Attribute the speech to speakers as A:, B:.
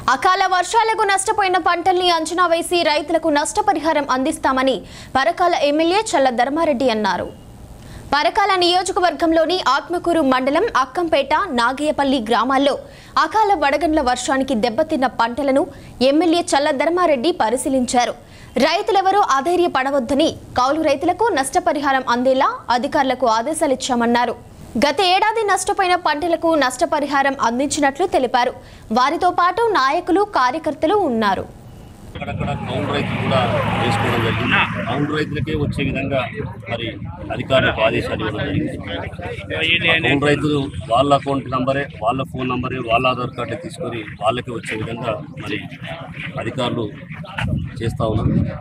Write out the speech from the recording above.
A: అకాల వర్షాలకు నష్టపోయిన పంటల్ని అంచనా వేసి రైతులకు నష్టపరిహారం అందిస్తామని పరకాల ఎమ్మెల్యే చల్ల ధర్మారెడ్డి అన్నారు పరకాల నియోజకవర్గంలోని ఆత్మకూరు మండలం అక్కంపేట నాగయ్యపల్లి గ్రామాల్లో అకాల వడగండ్ల వర్షానికి దెబ్బతిన్న పంటలను ఎమ్మెల్యే చల్ల ధర్మారెడ్డి పరిశీలించారు రైతులెవరూ అధైర్యపడవద్దని కౌలు రైతులకు నష్టపరిహారం అందేలా అధికారులకు ఆదేశాలిచ్చామన్నారు గత ఏడాది నష్టపోయిన పంటలకు నష్టపరిహారం అందించినట్లు తెలిపారు వారితో పాటు నాయకులు కార్యకర్తలు ఉన్నారు
B: అక్కడక్కడ కౌలు రైతులు కూడా వేసుకోవడం జరిగింది కౌలు రైతులకే వచ్చే విధంగా మరి అధికారులకు ఆదేశాలు ఇవ్వడం జరిగింది ఆ కౌలు రైతులు వాళ్ళ అకౌంట్ నంబరే వాళ్ళ ఫోన్ నంబరే వాళ్ళ ఆధార్ కార్డు తీసుకొని వాళ్ళకి వచ్చే విధంగా మరి అధికారులు చేస్తా ఉన్నారు